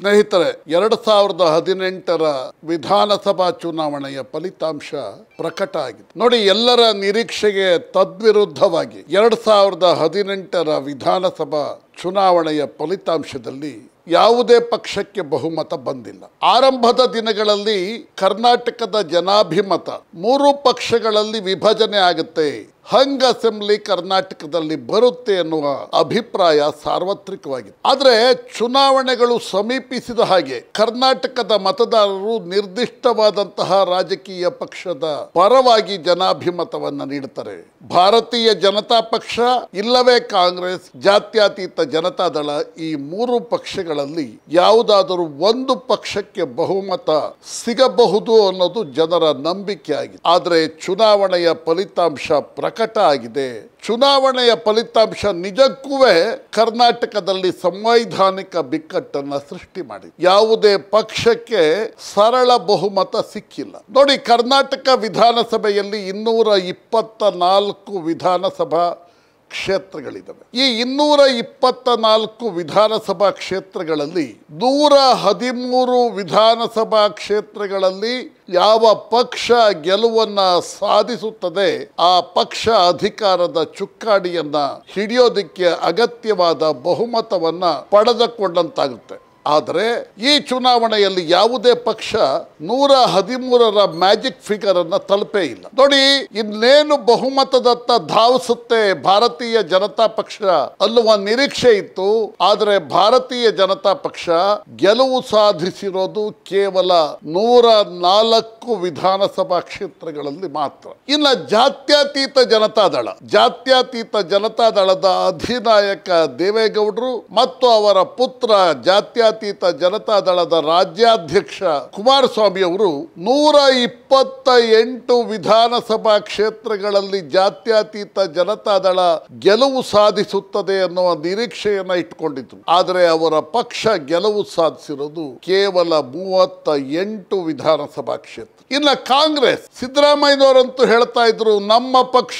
ಸ್ನೇಹಿತರೆ ಎರಡು ಸಾವಿರದ ಹದಿನೆಂಟರ ವಿಧಾನಸಭಾ ಚುನಾವಣೆಯ ಫಲಿತಾಂಶ ಪ್ರಕಟ ಆಗಿದೆ ನೋಡಿ ಎಲ್ಲರ ನಿರೀಕ್ಷೆಗೆ ತದ್ವಿರುದ್ಧವಾಗಿ ಎರಡು ಸಾವಿರದ ಹದಿನೆಂಟರ ವಿಧಾನಸಭಾ ಚುನಾವಣೆಯ ಫಲಿತಾಂಶದಲ್ಲಿ ಯಾವುದೇ ಪಕ್ಷಕ್ಕೆ ಬಹುಮತ ಬಂದಿಲ್ಲ ಆರಂಭದ ದಿನಗಳಲ್ಲಿ ಕರ್ನಾಟಕದ ಜನಾಭಿಮತ ಮೂರು ಪಕ್ಷಗಳಲ್ಲಿ ವಿಭಜನೆ ಆಗುತ್ತೆ ಹಂಗ್ ಅಸೆಂಬ್ಲಿ ಕರ್ನಾಟಕದಲ್ಲಿ ಬರುತ್ತೆ ಎನ್ನುವ ಅಭಿಪ್ರಾಯ ಸಾರ್ವತ್ರಿಕವಾಗಿದೆ ಆದರೆ ಚುನಾವಣೆಗಳು ಸಮೀಪಿಸಿದ ಹಾಗೆ ಕರ್ನಾಟಕದ ಮತದಾರರು ನಿರ್ದಿಷ್ಟವಾದಂತಹ ರಾಜಕೀಯ ಪಕ್ಷದ ಪರವಾಗಿ ಜನಾಭಿಮತವನ್ನ ನೀಡುತ್ತಾರೆ ಭಾರತೀಯ ಜನತಾ ಪಕ್ಷ ಇಲ್ಲವೇ ಕಾಂಗ್ರೆಸ್ ಜಾತ್ಯತೀತ ಜನತಾದಳ ಈ ಮೂರು ಪಕ್ಷಗಳಲ್ಲಿ ಯಾವುದಾದರೂ ಒಂದು ಪಕ್ಷಕ್ಕೆ ಬಹುಮತ ಸಿಗಬಹುದು ಅನ್ನೋದು ಜನರ ನಂಬಿಕೆ ಆಗಿದೆ ಆದರೆ ಚುನಾವಣೆಯ ಫಲಿತಾಂಶ ಪ್ರಕಟ ಆಗಿದೆ ಚುನಾವಣೆಯ ಫಲಿತಾಂಶ ನಿಜಕ್ಕೂ ಕರ್ನಾಟಕದಲ್ಲಿ ಸಂವೈಧಾನಿಕ ಬಿಕ್ಕಟ್ಟನ್ನ ಸೃಷ್ಟಿ ಮಾಡಿದೆ ಯಾವುದೇ ಪಕ್ಷಕ್ಕೆ ಸರಳ ಬಹುಮತ ಸಿಕ್ಕಿಲ್ಲ ನೋಡಿ ಕರ್ನಾಟಕ ವಿಧಾನಸಭೆಯಲ್ಲಿ ಇನ್ನೂರ ಇಪ್ಪತ್ತ ನಾಲ್ಕು ವಿಧಾನಸಭಾ ಕ್ಷೇತ್ರಗಳಿದ್ದಾವೆ ಈ ಇನ್ನೂರ ಇಪ್ಪತ್ತ ನಾಲ್ಕು ವಿಧಾನಸಭಾ ಕ್ಷೇತ್ರಗಳಲ್ಲಿ ನೂರ ಹದಿಮೂರು ವಿಧಾನಸಭಾ ಕ್ಷೇತ್ರಗಳಲ್ಲಿ ಯಾವ ಪಕ್ಷ ಗೆಲುವನ್ನ ಸಾಧಿಸುತ್ತದೆ ಆ ಪಕ್ಷ ಅಧಿಕಾರದ ಚುಕ್ಕಾಣಿಯನ್ನ ಹಿಡಿಯೋದಕ್ಕೆ ಅಗತ್ಯವಾದ ಬಹುಮತವನ್ನ ಪಡೆದುಕೊಂಡಂತಾಗುತ್ತೆ ಆದರೆ ಈ ಚುನಾವಣೆಯಲ್ಲಿ ಯಾವುದೇ ಪಕ್ಷ ನೂರ ಹದಿಮೂರರ ಮ್ಯಾಜಿಕ್ ಫಿಗರ್ ಅನ್ನ ತಲುಪೇ ಇಲ್ಲ ನೋಡಿ ಇನ್ನೇನು ಬಹುಮತದತ್ತ ಧಾವಿಸುತ್ತೆ ಭಾರತೀಯ ಜನತಾ ಪಕ್ಷ ಅನ್ನುವ ನಿರೀಕ್ಷೆ ಇತ್ತು ಆದರೆ ಭಾರತೀಯ ಜನತಾ ಪಕ್ಷ ಗೆಲುವು ಸಾಧಿಸಿರೋದು ಕೇವಲ ನೂರ ನಾಲ್ಕು ವಿಧಾನಸಭಾ ಕ್ಷೇತ್ರಗಳಲ್ಲಿ ಮಾತ್ರ ಇನ್ನು ಜಾತ್ಯತೀತ ಜನತಾದಳ ಜಾತ್ಯತೀತ ಜನತಾದಳದ ಅಧಿನಾಯಕ ದೇವೇಗೌಡರು ಮತ್ತು ಅವರ ಪುತ್ರ ಜಾತ್ಯತೀತ ಜನತಾದಳದ ರಾಜ್ಯಾಧ್ಯಕ್ಷ ಕುಮಾರಸ್ವಾಮಿ ಅವರು ನೂರ ಇಪ್ಪತ್ತ ಎಂಟು ವಿಧಾನಸಭಾ ಕ್ಷೇತ್ರಗಳಲ್ಲಿ ಜಾತ್ಯತೀತ ಜನತಾದಳ ಗೆಲುವು ಸಾಧಿಸುತ್ತದೆ ಅನ್ನುವ ನಿರೀಕ್ಷೆಯನ್ನ ಇಟ್ಕೊಂಡಿದ್ರು ಆದರೆ ಅವರ ಪಕ್ಷ ಗೆಲುವು ಸಾಧಿಸಿರೋದು ಕೇವಲ ಮೂವತ್ತ ಎಂಟು ವಿಧಾನಸಭಾ ಕ್ಷೇತ್ರ ಇನ್ನು ಕಾಂಗ್ರೆಸ್ ಸಿದ್ದರಾಮಯ್ಯನವರಂತೂ ಹೇಳ್ತಾ ಇದ್ರು ನಮ್ಮ ಪಕ್ಷ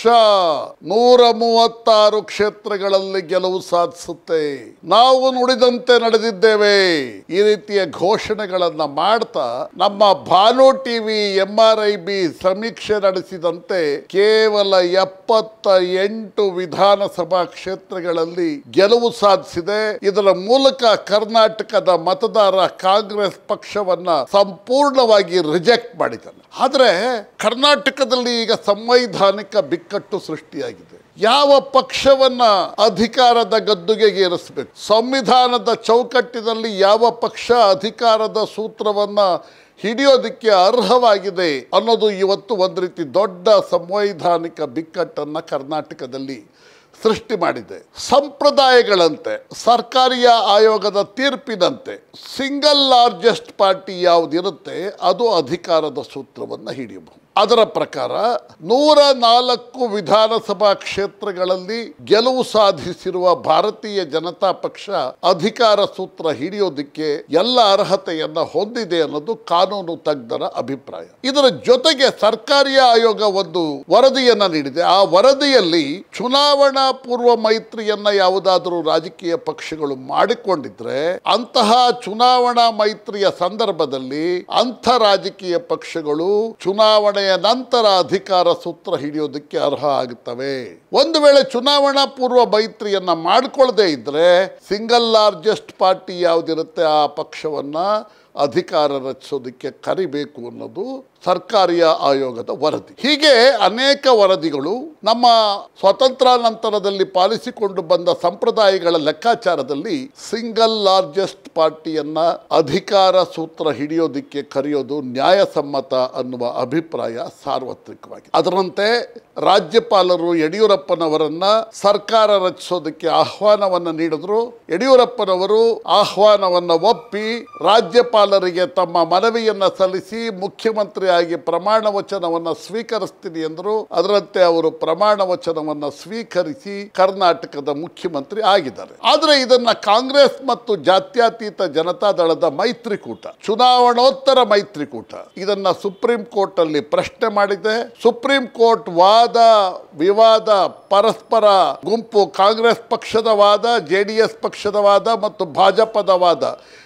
ನೂರ ಮೂವತ್ತಾರು ಕ್ಷೇತ್ರಗಳಲ್ಲಿ ಗೆಲುವು ಸಾಧಿಸುತ್ತೆ ನಾವು ನುಡಿದಂತೆ ನಡೆದಿದ್ದೇವೆ ಈ ರೀತಿಯ ಘೋಷಣೆಗಳನ್ನ ಮಾಡ್ತಾ ನಮ್ಮ Bhanu TV M R I B ಸಮೀಕ್ಷೆ ನಡೆಸಿದಂತೆ ಕೇವಲ ಎಪ್ಪತ್ತ ಎಂಟು ವಿಧಾನಸಭಾ ಕ್ಷೇತ್ರಗಳಲ್ಲಿ ಗೆಲುವು ಸಾಧಿಸಿದೆ ಇದರ ಮೂಲಕ ಕರ್ನಾಟಕದ ಮತದಾರ ಕಾಂಗ್ರೆಸ್ ಪಕ್ಷವನ್ನ ಸಂಪೂರ್ಣವಾಗಿ ರಿಜೆಕ್ಟ್ ಮಾಡಿದ್ದಾನೆ ಆದರೆ ಕರ್ನಾಟಕದಲ್ಲಿ ಈಗ ಸಂವೈಧಾನಿಕ ಬಿಕ್ಕಟ್ಟು ಸೃಷ್ಟಿಯಾಗಿದೆ ಯಾವ ಪಕ್ಷವನ್ನ ಅಧಿಕಾರದ ಗದ್ದುಗೆಗೆ ಏರಿಸಬೇಕು ಸಂವಿಧಾನದ ಚೌಕಟ್ಟಿನಲ್ಲಿ ಯಾವ ಪಕ್ಷ ಅಧಿಕಾರದ ಸೂತ್ರವನ್ನ ಹಿಡಿಯೋದಕ್ಕೆ ಅರ್ಹವಾಗಿದೆ ಅನ್ನೋದು ಇವತ್ತು ಒಂದು ರೀತಿ ದೊಡ್ಡ ಸಂವೈಧಾನಿಕ ಬಿಕ್ಕಟ್ಟನ್ನು ಕರ್ನಾಟಕದಲ್ಲಿ ಸೃಷ್ಟಿ ಮಾಡಿದೆ ಸಂಪ್ರದಾಯಗಳಂತೆ ಸರ್ಕಾರಿಯ ಆಯೋಗದ ತೀರ್ಪಿನಂತೆ ಸಿಂಗಲ್ ಲಾರ್ಜೆಸ್ಟ್ ಪಾರ್ಟಿ ಯಾವುದಿರುತ್ತೆ ಅದು ಅಧಿಕಾರದ ಸೂತ್ರವನ್ನು ಹಿಡಿಯಬಹುದು ಅದರ ಪ್ರಕಾರ ನೂರ ನಾಲ್ಕು ವಿಧಾನಸಭಾ ಕ್ಷೇತ್ರಗಳಲ್ಲಿ ಗೆಲುವು ಸಾಧಿಸಿರುವ ಭಾರತೀಯ ಜನತಾ ಪಕ್ಷ ಅಧಿಕಾರ ಸೂತ್ರ ಹಿಡಿಯೋದಕ್ಕೆ ಎಲ್ಲ ಅರ್ಹತೆಯನ್ನ ಹೊಂದಿದೆ ಅನ್ನೋದು ಕಾನೂನು ತಜ್ಞರ ಅಭಿಪ್ರಾಯ ಇದರ ಜೊತೆಗೆ ಸರ್ಕಾರಿ ಆಯೋಗ ಒಂದು ವರದಿಯನ್ನ ನೀಡಿದೆ ಆ ವರದಿಯಲ್ಲಿ ಚುನಾವಣಾ ಪೂರ್ವ ಮೈತ್ರಿಯನ್ನ ಯಾವುದಾದರೂ ರಾಜಕೀಯ ಪಕ್ಷಗಳು ಮಾಡಿಕೊಂಡಿದ್ರೆ ಅಂತಹ ಚುನಾವಣಾ ಮೈತ್ರಿಯ ಸಂದರ್ಭದಲ್ಲಿ ಅಂಥ ರಾಜಕೀಯ ಪಕ್ಷಗಳು ಚುನಾವಣೆಯ ನಂತರ ಅಧಿಕಾರ ಸೂತ್ರ ಹಿಡಿಯೋದಕ್ಕೆ ಅರ್ಹ ಆಗುತ್ತವೆ ಒಂದು ವೇಳೆ ಚುನಾವಣಾ ಪೂರ್ವ ಮೈತ್ರಿಯನ್ನ ಮಾಡ್ಕೊಳ್ಳದೆ ಇದ್ರೆ ಸಿಂಗಲ್ ಲಾರ್ಜೆಸ್ಟ್ ಪಾರ್ಟಿ ಯಾವುದಿರುತ್ತೆ ಆ ಪಕ್ಷವನ್ನ ಅಧಿಕಾರ ರಚಿಸೋದಕ್ಕೆ ಕರಿಬೇಕು ಅನ್ನೋದು ಸರ್ಕಾರಿಯ ಆಯೋಗದ ವರದಿ ಹೀಗೆ ಅನೇಕ ವರದಿಗಳು ನಮ್ಮ ಸ್ವಾತಂತ್ರ್ಯಾನಂತರದಲ್ಲಿ ಪಾಲಿಸಿಕೊಂಡು ಬಂದ ಸಂಪ್ರದಾಯಗಳ ಲೆಕ್ಕಾಚಾರದಲ್ಲಿ ಸಿಂಗಲ್ ಲಾರ್ಜೆಸ್ಟ್ ಪಾರ್ಟಿಯನ್ನ ಅಧಿಕಾರ ಸೂತ್ರ ಹಿಡಿಯೋದಕ್ಕೆ ಕರೆಯೋದು ನ್ಯಾಯಸಮ್ಮತ ಅನ್ನುವ ಅಭಿಪ್ರಾಯ ಸಾರ್ವತ್ರಿಕವಾಗಿದೆ ಅದರಂತೆ ರಾಜ್ಯಪಾಲರು ಯಡಿಯೂರಪ್ಪನವರನ್ನ ಸರ್ಕಾರ ರಚಿಸೋದಕ್ಕೆ ಆಹ್ವಾನವನ್ನು ನೀಡಿದ್ರು ಯಡಿಯೂರಪ್ಪನವರು ಆಹ್ವಾನವನ್ನ ಒಪ್ಪಿ ರಾಜ್ಯಪಾಲರಿಗೆ ತಮ್ಮ ಮನವಿಯನ್ನ ಸಲ್ಲಿಸಿ ಮುಖ್ಯಮಂತ್ರಿಯಾಗಿ ಪ್ರಮಾಣ ವಚನವನ್ನ ಸ್ವೀಕರಿಸ್ತೀನಿ ಎಂದರು ಅದರಂತೆ ಅವರು ಪ್ರಮಾಣ ವಚನವನ್ನ ಸ್ವೀಕರಿಸಿ ಕರ್ನಾಟಕದ ಮುಖ್ಯಮಂತ್ರಿ ಆಗಿದ್ದಾರೆ ಆದ್ರೆ ಇದನ್ನ ಕಾಂಗ್ರೆಸ್ ಮತ್ತು ಜಾತ್ಯತೀತ ಜನತಾದಳದ ಮೈತ್ರಿಕೂಟ ಚುನಾವಣೋತ್ತರ ಮೈತ್ರಿಕೂಟ ಇದನ್ನ ಸುಪ್ರೀಂ ಕೋರ್ಟ್ ಅಲ್ಲಿ ಪ್ರಶ್ನೆ ಮಾಡಿದೆ ಸುಪ್ರೀಂ ಕೋರ್ಟ್ ವಾದ ವಿವಾದ ಪರಸ್ಪರ ಗುಂಪು ಕಾಂಗ್ರೆಸ್ ಪಕ್ಷದ ವಾದ ಜೆ ಡಿ ಎಸ್ ಪಕ್ಷದ ವಾದ ಮತ್ತು ಭಾಜಪದ ವಾದ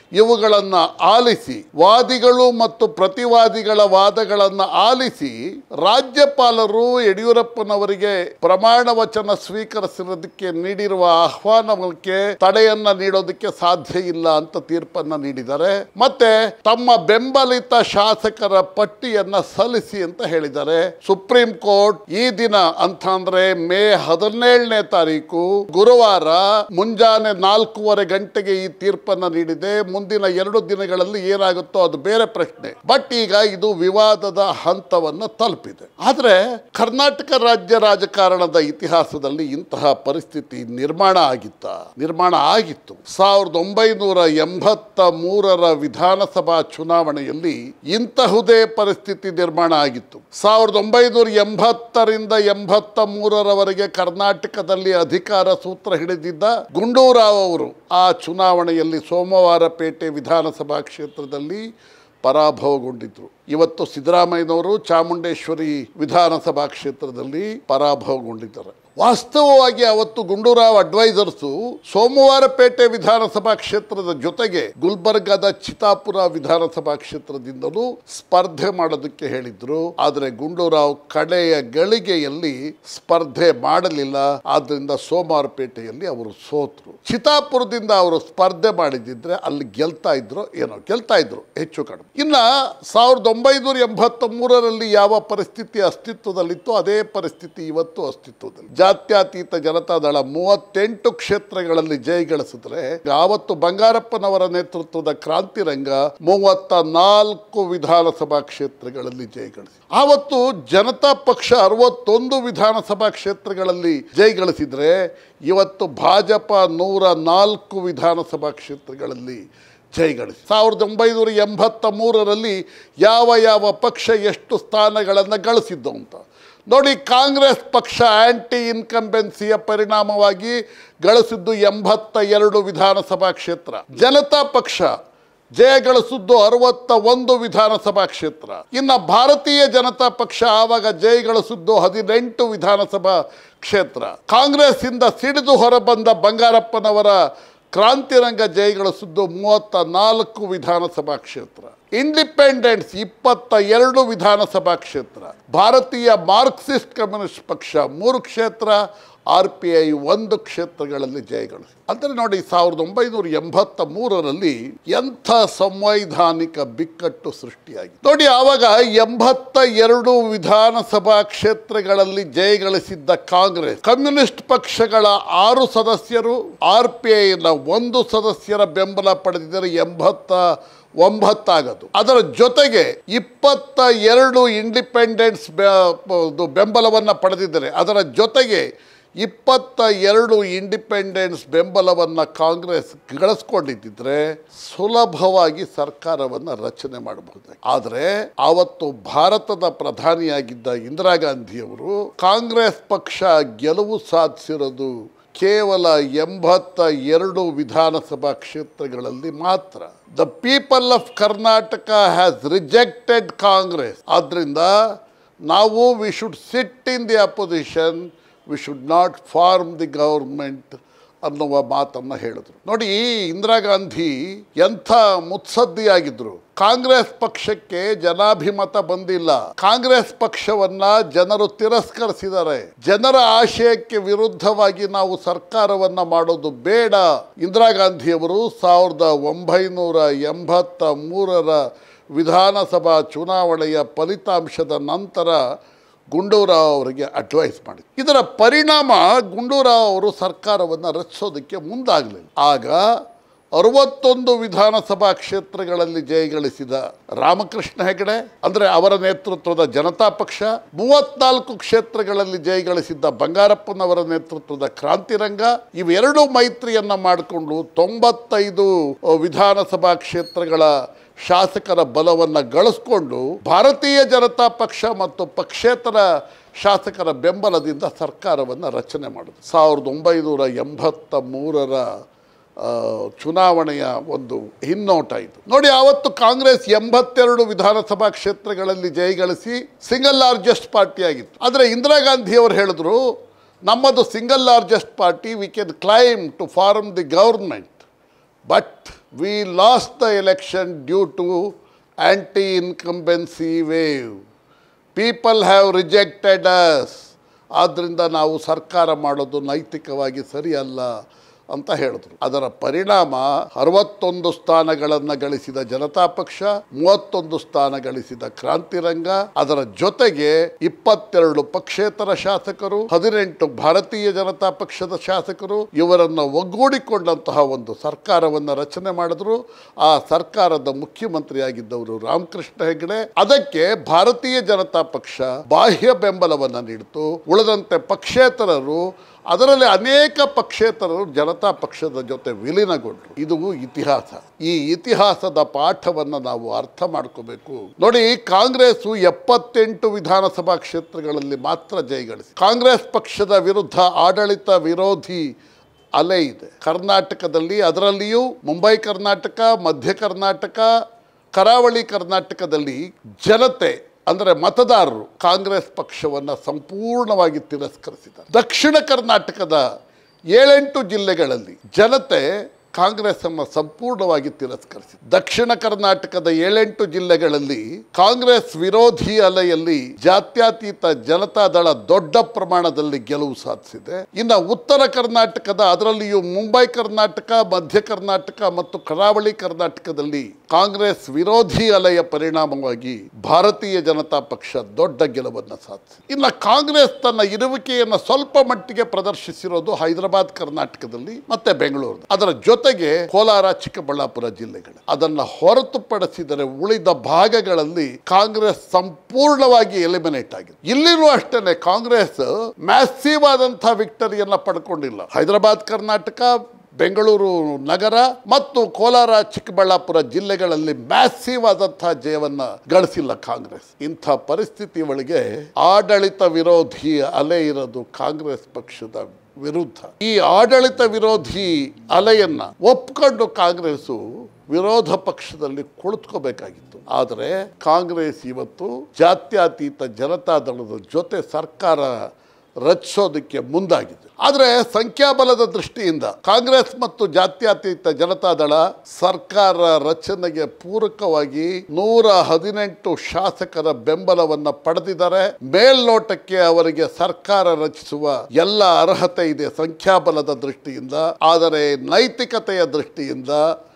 ಇವುಗಳನ್ನು ಆಲಿಸಿ ವಾದಿಗಳು ಮತ್ತು ಪ್ರತಿವಾದಿಗಳ ವಾದಗಳನ್ನು ಆಲಿಸಿ ರಾಜ್ಯಪಾಲರು ಯಡಿಯೂರಪ್ಪನವರಿಗೆ ಪ್ರಮಾಣ ವಚನ ಸ್ವೀಕರಿಸಿರೋದಕ್ಕೆ ನೀಡಿರುವ ಆಹ್ವಾನಕ್ಕೆ ತಡೆಯನ್ನ ನೀಡೋದಕ್ಕೆ ಸಾಧ್ಯ ಇಲ್ಲ ಅಂತ ತೀರ್ಪನ್ನ ನೀಡಿದ್ದಾರೆ ಮತ್ತೆ ತಮ್ಮ ಬೆಂಬಲಿತ ಶಾಸಕರ ಪಟ್ಟಿಯನ್ನ ಸಲ್ಲಿಸಿ ಅಂತ ಹೇಳಿದ್ದಾರೆ ಸುಪ್ರೀಂ ಕೋರ್ಟ್ ಈ ದಿನ ಅಂತ ಅಂದ್ರೆ ಮೇ ಹದಿನೇಳನೇ ತಾರೀಕು ಗುರುವಾರ ಮುಂಜಾನೆ ನಾಲ್ಕೂವರೆ ಗಂಟೆಗೆ ಈ ತೀರ್ಪನ್ನ ನೀಡಿದೆ ಮುಂದಿನ ಎರಡು ದಿನಗಳಲ್ಲಿ ಏನಾಗುತ್ತೋ ಅದು ಬೇರೆ ಪ್ರಶ್ನೆ ಬಟ್ ಈಗ ಇದು ವಿವಾದದ ಹಂತವನ್ನು ತಲುಪಿದೆ ಆದ್ರೆ ಕರ್ನಾಟಕ ರಾಜ್ಯ ರಾಜಕಾರಣದ ಇತಿಹಾಸದಲ್ಲಿ ಇಂತಹ ಪರಿಸ್ಥಿತಿ ನಿರ್ಮಾಣ ಆಗಿತ್ತ ನಿರ್ಮಾಣ ಆಗಿತ್ತು ಸಾವಿರದ ಒಂಬೈನೂರ ಎಂಬತ್ತ ಮೂರರ ವಿಧಾನಸಭಾ ಚುನಾವಣೆಯಲ್ಲಿ ಇಂತಹುದೇ ಪರಿಸ್ಥಿತಿ ನಿರ್ಮಾಣ ಆಗಿತ್ತು ಸಾವಿರದ ಒಂಬೈನೂರ ಎಂಬತ್ತರಿಂದ ಎಂಬತ್ತ ಮೂರರವರೆಗೆ ಕರ್ನಾಟಕದಲ್ಲಿ ಅಧಿಕಾರ ಸೂತ್ರ ಹಿಡಿದಿದ್ದ ಗುಂಡೂರಾವ್ ಅವರು ಆ ಚುನಾವಣೆಯಲ್ಲಿ ಸೋಮವಾರಪೇಟೆ ವಿಧಾನಸಭಾ ಕ್ಷೇತ್ರದಲ್ಲಿ ಪರಾಭವಗೊಂಡಿದ್ರು ಇವತ್ತು ಸಿದ್ದರಾಮಯ್ಯನವರು ಚಾಮುಂಡೇಶ್ವರಿ ವಿಧಾನಸಭಾ ಕ್ಷೇತ್ರದಲ್ಲಿ ಪರಾಭವಗೊಂಡಿದ್ದಾರೆ ವಾಸ್ತವವಾಗಿ ಅವತ್ತು ಗುಂಡೂರಾವ್ ಅಡ್ವೈಸರ್ಸು ಸೋಮವಾರಪೇಟೆ ವಿಧಾನಸಭಾ ಕ್ಷೇತ್ರದ ಜೊತೆಗೆ ಗುಲ್ಬರ್ಗಾದ ಚಿತಾಪುರ ವಿಧಾನಸಭಾ ಕ್ಷೇತ್ರದಿಂದಲೂ ಸ್ಪರ್ಧೆ ಮಾಡೋದಕ್ಕೆ ಹೇಳಿದ್ರು ಆದರೆ ಗುಂಡೂರಾವ್ ಕಡೆಯ ಗಳಿಗೆಯಲ್ಲಿ ಸ್ಪರ್ಧೆ ಮಾಡಲಿಲ್ಲ ಆದ್ರಿಂದ ಸೋಮವಾರಪೇಟೆಯಲ್ಲಿ ಅವರು ಸೋತರು ಚಿತಾಪುರದಿಂದ ಅವರು ಸ್ಪರ್ಧೆ ಮಾಡಿದಿದ್ರೆ ಅಲ್ಲಿ ಗೆಲ್ತಾ ಇದ್ರು ಏನೋ ಗೆಲ್ತಾ ಇದ್ರು ಹೆಚ್ಚು ಕಡಿಮೆ ಇನ್ನ ಸಾವಿರದ ಒಂಬೈನೂರ ಎಂಬತ್ತ ಮೂರರಲ್ಲಿ ಯಾವ ಪರಿಸ್ಥಿತಿ ಅಸ್ತಿತ್ವದಲ್ಲಿತ್ತು ಅದೇ ಪರಿಸ್ಥಿತಿ ಇವತ್ತು ಅಸ್ತಿತ್ವದಲ್ಲಿ ಜಾತ್ಯತೀತ ಜನತಾದಳ ಮೂವತ್ತೆಂಟು ಕ್ಷೇತ್ರಗಳಲ್ಲಿ ಜಯಗಳಿಸಿದ್ರೆ ಆವತ್ತು ಬಂಗಾರಪ್ಪನವರ ನೇತೃತ್ವದ ಕ್ರಾಂತಿರಂಗ ಮೂವತ್ತ ನಾಲ್ಕು ವಿಧಾನಸಭಾ ಕ್ಷೇತ್ರಗಳಲ್ಲಿ ಜಯಗಳಿಸಿ ಆವತ್ತು ಜನತಾ ಪಕ್ಷ ಅರವತ್ತೊಂದು ವಿಧಾನಸಭಾ ಕ್ಷೇತ್ರಗಳಲ್ಲಿ ಜಯಗಳಿಸಿದ್ರೆ ಇವತ್ತು ಭಾಜಪ ನೂರ ನಾಲ್ಕು ವಿಧಾನಸಭಾ ಕ್ಷೇತ್ರಗಳಲ್ಲಿ ಜಯಗಳಿಸಿ ಸಾವಿರದ ಒಂಬೈನೂರ ಎಂಬತ್ತ ಮೂರರಲ್ಲಿ ಯಾವ ಯಾವ ಪಕ್ಷ ಎಷ್ಟು ಸ್ಥಾನಗಳನ್ನು ಗಳಿಸಿದ್ದು ಅಂತ ನೋಡಿ ಕಾಂಗ್ರೆಸ್ ಪಕ್ಷ ಆಂಟಿ ಇನ್ಕಂಬೆನ್ಸಿಯ ಪರಿಣಾಮವಾಗಿ ಗಳಿಸಿದ್ದು ಎಂಬತ್ತ ಎರಡು ವಿಧಾನಸಭಾ ಕ್ಷೇತ್ರ ಜನತಾ ಪಕ್ಷ ಜಯಗಳಿಸಿದ್ದು ಅರವತ್ತ ಒಂದು ವಿಧಾನಸಭಾ ಕ್ಷೇತ್ರ ಇನ್ನು ಭಾರತೀಯ ಜನತಾ ಪಕ್ಷ ಆವಾಗ ಜಯಗಳಿಸಿದ್ದು ಹದಿನೆಂಟು ವಿಧಾನಸಭಾ ಕ್ಷೇತ್ರ ಕಾಂಗ್ರೆಸ್ಸಿಂದ ಸಿಡಿದು ಹೊರಬಂದ ಬಂಗಾರಪ್ಪನವರ ಕ್ರಾಂತಿರಂಗ ಜಯಗಳಿಸಿದ್ದು ಮೂವತ್ತ ನಾಲ್ಕು ವಿಧಾನಸಭಾ ಕ್ಷೇತ್ರ ಇಂಡಿಪೆಂಡೆನ್ಸ್ ಇಪ್ಪತ್ತ ಎರಡು ವಿಧಾನಸಭಾ ಕ್ಷೇತ್ರ ಭಾರತೀಯ ಮಾರ್ಕ್ಸಿಸ್ಟ್ ಕಮ್ಯುನಿಸ್ಟ್ ಪಕ್ಷ ಮೂರು ಕ್ಷೇತ್ರ ಆರ್ ಪಿ ಐ ಒಂದು ಕ್ಷೇತ್ರಗಳಲ್ಲಿ ಜಯಗಳಿಸಿ ಅಂದರೆ ನೋಡಿ ಸಾವಿರದ ಒಂಬೈನೂರ ಎಂಬತ್ತ ಮೂರರಲ್ಲಿ ಎಂಥ ಸಂವೈಧಾನಿಕ ಬಿಕ್ಕಟ್ಟು ಸೃಷ್ಟಿಯಾಗಿದೆ ನೋಡಿ ಆವಾಗ ಎಂಬತ್ತ ಎರಡು ವಿಧಾನಸಭಾ ಕ್ಷೇತ್ರಗಳಲ್ಲಿ ಜಯಗಳಿಸಿದ್ದ ಕಾಂಗ್ರೆಸ್ ಕಮ್ಯುನಿಸ್ಟ್ ಪಕ್ಷಗಳ ಆರು ಸದಸ್ಯರು ಆರ್ ಪಿ ಐನ ಒಂದು ಸದಸ್ಯರ ಬೆಂಬಲ ಪಡೆದಿದ್ದರೆ ಎಂಬತ್ತ ಒಂಬತ್ತಾಗದು ಅದರ ಜೊತೆಗೆ ಇಪ್ಪತ್ತ ಎರಡು ಇಂಡಿಪೆಂಡೆನ್ಸ್ ಬೆಂಬಲವನ್ನು ಪಡೆದಿದ್ದಾರೆ ಅದರ ಜೊತೆಗೆ ಇಪ್ಪತ್ತ ಎರಡು ಇಂಡಿಪೆಂಡೆನ್ಸ್ ಬೆಂಬಲವನ್ನು ಕಾಂಗ್ರೆಸ್ ಗಳಿಸ್ಕೊಂಡಿದ್ದಿದ್ರೆ ಸುಲಭವಾಗಿ ಸರ್ಕಾರವನ್ನು ರಚನೆ ಮಾಡಬಹುದು ಆದರೆ ಆವತ್ತು ಭಾರತದ ಪ್ರಧಾನಿಯಾಗಿದ್ದ ಇಂದಿರಾ ಗಾಂಧಿಯವರು ಕಾಂಗ್ರೆಸ್ ಪಕ್ಷ ಗೆಲುವು ಸಾಧಿಸಿರೋದು ಕೇವಲ ಎಂಬತ್ತ ಎರಡು ವಿಧಾನಸಭಾ ಕ್ಷೇತ್ರಗಳಲ್ಲಿ ಮಾತ್ರ the people of Karnataka has rejected Congress ಆದ್ರಿಂದ ನಾವು we should sit in the opposition we should not form the government ಅನ್ನುವ ಮಾತನ್ನು ಹೇಳಿದ್ರು ನೋಡಿ ಇಂದಿರಾ ಗಾಂಧಿ ಎಂಥ ಮುತ್ಸದ್ದಿಯಾಗಿದ್ರು ಕಾಂಗ್ರೆಸ್ ಪಕ್ಷಕ್ಕೆ ಜನಾಭಿಮತ ಬಂದಿಲ್ಲ ಕಾಂಗ್ರೆಸ್ ಪಕ್ಷವನ್ನ ಜನರು ತಿರಸ್ಕರಿಸಿದ್ದಾರೆ ಜನರ ಆಶಯಕ್ಕೆ ವಿರುದ್ಧವಾಗಿ ನಾವು ಸರ್ಕಾರವನ್ನ ಮಾಡೋದು ಬೇಡ ಇಂದಿರಾ ಗಾಂಧಿಯವರು ಸಾವಿರದ ಒಂಬೈನೂರ ಎಂಬತ್ತ ಮೂರರ ವಿಧಾನಸಭಾ ಚುನಾವಣೆಯ ಫಲಿತಾಂಶದ ನಂತರ ಗುಂಡೂರಾವ್ ಅವರಿಗೆ ಅಡ್ವೈಸ್ ಮಾಡಿ ಇದರ ಪರಿಣಾಮ ಗುಂಡೂರಾವ್ ಅವರು ಸರ್ಕಾರವನ್ನು ರಚಿಸೋದಕ್ಕೆ ಮುಂದಾಗಲಿಲ್ಲ ಆಗ ಅರವತ್ತೊಂದು ವಿಧಾನಸಭಾ ಕ್ಷೇತ್ರಗಳಲ್ಲಿ ಜಯಗಳಿಸಿದ ರಾಮಕೃಷ್ಣ ಹೆಗಡೆ ಅಂದರೆ ಅವರ ನೇತೃತ್ವದ ಜನತಾ ಪಕ್ಷ ಮೂವತ್ನಾಲ್ಕು ಕ್ಷೇತ್ರಗಳಲ್ಲಿ ಜಯಗಳಿಸಿದ್ದ ಬಂಗಾರಪ್ಪನವರ ನೇತೃತ್ವದ ಕ್ರಾಂತಿರಂಗ ಇವೆರಡೂ ಮೈತ್ರಿಯನ್ನ ಮಾಡಿಕೊಂಡು ತೊಂಬತ್ತೈದು ವಿಧಾನಸಭಾ ಕ್ಷೇತ್ರಗಳ ಶಾಸಕರ ಬಲವನ್ನು ಗಳಿಸ್ಕೊಂಡು ಭಾರತೀಯ ಜನತಾ ಪಕ್ಷ ಮತ್ತು ಪಕ್ಷೇತರ ಶಾಸಕರ ಬೆಂಬಲದಿಂದ ಸರ್ಕಾರವನ್ನು ರಚನೆ ಮಾಡಿದ್ರು ಸಾವಿರದ ಒಂಬೈನೂರ ಎಂಬತ್ತ ಮೂರರ ಆ, ಚುನಾವಣೆಯ ಒಂದು ಹಿನ್ನೋಟ ಇದು ನೋಡಿ ಆವತ್ತು ಕಾಂಗ್ರೆಸ್ ಎಂಬತ್ತೆರಡು ವಿಧಾನಸಭಾ ಕ್ಷೇತ್ರಗಳಲ್ಲಿ ಜಯಗಳಿಸಿ ಸಿಂಗಲ್ ಲಾರ್ಜೆಸ್ಟ್ ಪಾರ್ಟಿ ಆಗಿತ್ತು ಆದರೆ ಇಂದಿರಾ ಗಾಂಧಿ ಅವರು ಹೇಳಿದ್ರು ನಮ್ಮದು single largest party we can claim to form the government but we lost the election due to anti incumbency wave people have rejected us ಆದ್ದರಿಂದ ನಾವು ಸರ್ಕಾರ ಮಾಡೋದು ನೈತಿಕವಾಗಿ ಸರಿಯಲ್ಲ ಅಂತ ಹೇಳಿದ್ರು ಅದರ ಪರಿಣಾಮ ಅರವತ್ತೊಂದು ಸ್ಥಾನಗಳನ್ನು ಗಳಿಸಿದ ಜನತಾ ಪಕ್ಷ ಮೂವತ್ತೊಂದು ಸ್ಥಾನ ಗಳಿಸಿದ ಕ್ರಾಂತಿರಂಗ ಅದರ ಜೊತೆಗೆ ಇಪ್ಪತ್ತೆರಡು ಪಕ್ಷೇತರ ಶಾಸಕರು ಹದಿನೆಂಟು ಭಾರತೀಯ ಜನತಾ ಪಕ್ಷದ ಶಾಸಕರು ಇವರನ್ನು ಒಗ್ಗೂಡಿಕೊಂಡಂತಹ ಒಂದು ಸರ್ಕಾರವನ್ನು ರಚನೆ ಮಾಡಿದ್ರು ಆ ಸರ್ಕಾರದ ಮುಖ್ಯಮಂತ್ರಿಯಾಗಿದ್ದವರು ರಾಮಕೃಷ್ಣ ಹೆಗಡೆ ಅದಕ್ಕೆ ಭಾರತೀಯ ಜನತಾ ಪಕ್ಷ ಬಾಹ್ಯ ಬೆಂಬಲವನ್ನು ನೀಡಿತು ಉಳಿದಂತೆ ಪಕ್ಷೇತರರು ಅದರಲ್ಲಿ ಅನೇಕ ಪಕ್ಷೇತರರು ಜನತಾ ಪಕ್ಷದ ಜೊತೆ ವಿಲೀನಗೊಂಡರು ಇದು ಇತಿಹಾಸ ಈ ಇತಿಹಾಸದ ಪಾಠವನ್ನು ನಾವು ಅರ್ಥ ಮಾಡ್ಕೋಬೇಕು ನೋಡಿ ಕಾಂಗ್ರೆಸ್ ಎಪ್ಪತ್ತೆಂಟು ವಿಧಾನಸಭಾ ಕ್ಷೇತ್ರಗಳಲ್ಲಿ ಮಾತ್ರ ಜಯಗಳಿಸಿ ಕಾಂಗ್ರೆಸ್ ಪಕ್ಷದ ವಿರುದ್ಧ ಆಡಳಿತ ವಿರೋಧಿ ಅಲೆ ಇದೆ ಕರ್ನಾಟಕದಲ್ಲಿ ಅದರಲ್ಲಿಯೂ ಮುಂಬೈ ಕರ್ನಾಟಕ ಮಧ್ಯ ಕರ್ನಾಟಕ ಕರಾವಳಿ ಕರ್ನಾಟಕದಲ್ಲಿ ಜನತೆ ಅಂದರೆ ಮತದಾರರು ಕಾಂಗ್ರೆಸ್ ಪಕ್ಷವನ್ನು ಸಂಪೂರ್ಣವಾಗಿ ತಿರಸ್ಕರಿಸಿದ್ದಾರೆ ದಕ್ಷಿಣ ಕರ್ನಾಟಕದ ಏಳೆಂಟು ಜಿಲ್ಲೆಗಳಲ್ಲಿ ಜನತೆ ಕಾಂಗ್ರೆಸ್ ಅನ್ನು ಸಂಪೂರ್ಣವಾಗಿ ತಿರಸ್ಕರಿಸಿ ದಕ್ಷಿಣ ಕರ್ನಾಟಕದ ಏಳೆಂಟು ಜಿಲ್ಲೆಗಳಲ್ಲಿ ಕಾಂಗ್ರೆಸ್ ವಿರೋಧಿ ಅಲೆಯಲ್ಲಿ ಜಾತ್ಯತೀತ ಜನತಾದಳ ದೊಡ್ಡ ಪ್ರಮಾಣದಲ್ಲಿ ಗೆಲುವು ಸಾಧಿಸಿದೆ ಇನ್ನು ಉತ್ತರ ಕರ್ನಾಟಕದ ಅದರಲ್ಲಿಯೂ ಮುಂಬೈ ಕರ್ನಾಟಕ ಮಧ್ಯ ಕರ್ನಾಟಕ ಮತ್ತು ಕರಾವಳಿ ಕರ್ನಾಟಕದಲ್ಲಿ ಕಾಂಗ್ರೆಸ್ ವಿರೋಧಿ ಅಲೆಯ ಪರಿಣಾಮವಾಗಿ ಭಾರತೀಯ ಜನತಾ ಪಕ್ಷ ದೊಡ್ಡ ಗೆಲುವನ್ನು ಸಾಧಿಸಿದೆ ಇನ್ನು ಕಾಂಗ್ರೆಸ್ ತನ್ನ ಇರುವಿಕೆಯನ್ನು ಸ್ವಲ್ಪ ಮಟ್ಟಿಗೆ ಪ್ರದರ್ಶಿಸಿರೋದು ಹೈದರಾಬಾದ್ ಕರ್ನಾಟಕದಲ್ಲಿ ಮತ್ತೆ ಬೆಂಗಳೂರು ಅದರ ಜೊತೆಗೆ ಕೋಲಾರ ಚಿಕ್ಕಬಳ್ಳಾಪುರ ಜಿಲ್ಲೆಗಳು ಅದನ್ನು ಹೊರತುಪಡಿಸಿದರೆ ಉಳಿದ ಭಾಗಗಳಲ್ಲಿ ಕಾಂಗ್ರೆಸ್ ಸಂಪೂರ್ಣವಾಗಿ ಎಲಿಮಿನೇಟ್ ಆಗಿದೆ ಇಲ್ಲಿನೂ ಅಷ್ಟೇ ಕಾಂಗ್ರೆಸ್ ಮ್ಯಾಸಿವ್ ಆದಂತಹ ವಿಕ್ಟರಿಯನ್ನ ಪಡ್ಕೊಂಡಿಲ್ಲ ಹೈದರಾಬಾದ್ ಕರ್ನಾಟಕ ಬೆಂಗಳೂರು ನಗರ ಮತ್ತು ಕೋಲಾರ ಚಿಕ್ಕಬಳ್ಳಾಪುರ ಜಿಲ್ಲೆಗಳಲ್ಲಿ ಮ್ಯಾಸಿವ್ ಆದಂತಹ ಜಯವನ್ನು ಗಳಿಸಿಲ್ಲ ಕಾಂಗ್ರೆಸ್ ಇಂಥ ಪರಿಸ್ಥಿತಿ ಒಳಗೆ ಆಡಳಿತ ವಿರೋಧಿ ಅಲೆ ಇರೋದು ಕಾಂಗ್ರೆಸ್ ಪಕ್ಷದ ವಿರುದ್ಧ ಈ ಆಡಳಿತ ವಿರೋಧಿ ಅಲೆಯನ್ನ ಒಪ್ಕೊಂಡು ಕಾಂಗ್ರೆಸ್ಸು ವಿರೋಧ ಪಕ್ಷದಲ್ಲಿ ಕುಳಿತುಕೋಬೇಕಾಗಿತ್ತು ಆದರೆ ಕಾಂಗ್ರೆಸ್ ಇವತ್ತು ಜಾತ್ಯತೀತ ಜನತಾದಳದ ಜೊತೆ ಸರ್ಕಾರ ರಚಿಸೋದಕ್ಕೆ ಮುಂದಾಗಿದೆ ಆದರೆ ಸಂಖ್ಯಾಬಲದ ದೃಷ್ಟಿಯಿಂದ ಕಾಂಗ್ರೆಸ್ ಮತ್ತು ಜಾತ್ಯತೀತ ಜನತಾದಳ ಸರ್ಕಾರ ರಚನೆಗೆ ಪೂರಕವಾಗಿ ನೂರ ಹದಿನೆಂಟು ಶಾಸಕರ ಬೆಂಬಲವನ್ನು ಪಡೆದಿದ್ದಾರೆ ಮೇಲ್ನೋಟಕ್ಕೆ ಅವರಿಗೆ ಸರ್ಕಾರ ರಚಿಸುವ ಎಲ್ಲ ಅರ್ಹತೆ ಇದೆ ಸಂಖ್ಯಾಬಲದ ದೃಷ್ಟಿಯಿಂದ ಆದರೆ ನೈತಿಕತೆಯ ದೃಷ್ಟಿಯಿಂದ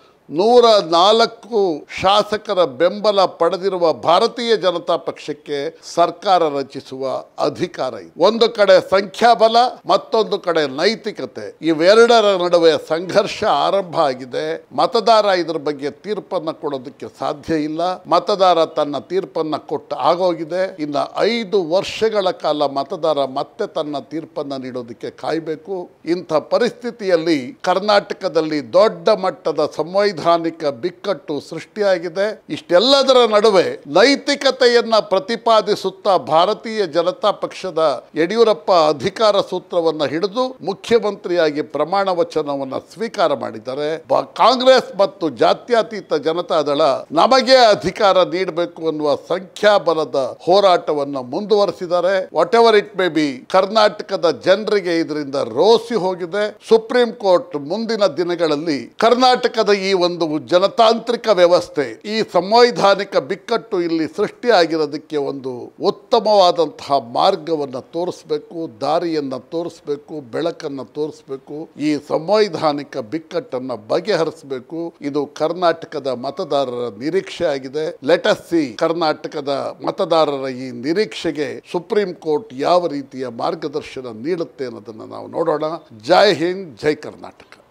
ನೂರ ನಾಲ್ಕು ಶಾಸಕರ ಬೆಂಬಲ ಪಡೆದಿರುವ ಭಾರತೀಯ ಜನತಾ ಪಕ್ಷಕ್ಕೆ ಸರ್ಕಾರ ರಚಿಸುವ ಅಧಿಕಾರ ಇದೆ ಒಂದು ಕಡೆ ಸಂಖ್ಯಾಬಲ ಮತ್ತೊಂದು ಕಡೆ ನೈತಿಕತೆ ಇವೆರಡರ ನಡುವೆ ಸಂಘರ್ಷ ಆರಂಭ ಆಗಿದೆ ಮತದಾರ ಇದ್ರ ಬಗ್ಗೆ ತೀರ್ಪನ್ನ ಕೊಡೋದಕ್ಕೆ ಸಾಧ್ಯ ಇಲ್ಲ ಮತದಾರ ತನ್ನ ತೀರ್ಪನ್ನ ಕೊಟ್ಟು ಆಗೋಗಿದೆ ಇನ್ನು ಐದು ವರ್ಷಗಳ ಕಾಲ ಮತದಾರ ಮತ್ತೆ ತನ್ನ ತೀರ್ಪನ್ನ ನೀಡೋದಕ್ಕೆ ಕಾಯಬೇಕು ಇಂಥ ಪರಿಸ್ಥಿತಿಯಲ್ಲಿ ಕರ್ನಾಟಕದಲ್ಲಿ ದೊಡ್ಡ ಮಟ್ಟದ ಸಂವೈಧಾನಿಕ ಬಿಕ್ಕಟ್ಟು ಸೃಷ್ಟಿಯಾಗಿದೆ ಇಷ್ಟೆಲ್ಲದರ ನಡುವೆ ನೈತಿಕತೆಯನ್ನ ಪ್ರತಿಪಾದಿಸುತ್ತಾ ಭಾರತೀಯ ಜನತಾ ಪಕ್ಷದ ಯಡಿಯೂರಪ್ಪ ಅಧಿಕಾರ ಸೂತ್ರವನ್ನ ಹಿಡಿದು ಮುಖ್ಯಮಂತ್ರಿಯಾಗಿ ಪ್ರಮಾಣ ವಚನವನ್ನ ಸ್ವೀಕಾರ ಮಾಡಿದ್ದಾರೆ ಬ- ಕಾಂಗ್ರೆಸ್ ಮತ್ತು ಜಾತ್ಯತೀತ ಜನತಾದಳ ನಮಗೆ ಅಧಿಕಾರ ನೀಡಬೇಕು ಅನ್ನುವ ಸಂಖ್ಯಾಬಲದ ಹೋರಾಟವನ್ನು ಮುಂದುವರೆಸಿದ್ದಾರೆ whatever it may be ಕರ್ನಾಟಕದ ಜನರಿಗೆ ಇದರಿಂದ ರೋಸಿ ಹೋಗಿದೆ ಸುಪ್ರೀಂ ಕೋರ್ಟ್ ಮುಂದಿನ ದಿನಗಳಲ್ಲಿ ಕರ್ನಾಟಕದ ಈ ಒಂದು ಜನತಾಂತ್ರಿಕ ವ್ಯವಸ್ಥೆ ಈ ಸಂವೈಧಾನಿಕ ಬಿಕ್ಕಟ್ಟು ಇಲ್ಲಿ ಸೃಷ್ಟಿಯಾಗಿರೋದಕ್ಕೆ ಒಂದು ಉತ್ತಮವಾದಂತಹ ಮಾರ್ಗವನ್ನು ತೋರಿಸ್ಬೇಕು ದಾರಿಯನ್ನು ತೋರಿಸ್ಬೇಕು ಬೆಳಕನ್ನು ತೋರಿಸ್ಬೇಕು ಈ ಸಂವೈಧಾನಿಕ ಬಿಕ್ಕಟ್ಟನ್ನು ಬಗೆಹರಿಸಬೇಕು ಇದು ಕರ್ನಾಟಕದ ಮತದಾರರ ನಿರೀಕ್ಷೆ ಆಗಿದೆ ಲೆಟಸ್ ಸಿ ಕರ್ನಾಟಕದ ಮತದಾರರ ಈ ನಿರೀಕ್ಷೆಗೆ ಸುಪ್ರೀಂ ಕೋರ್ಟ್ ಯಾವ ರೀತಿಯ ಮಾರ್ಗದರ್ಶನ ನೀಡುತ್ತೆ ಅನ್ನೋದನ್ನು ನಾವು ನೋಡೋಣ ಜೈ ಹಿಂದ್ ಜೈ ಕರ್ನಾಟಕ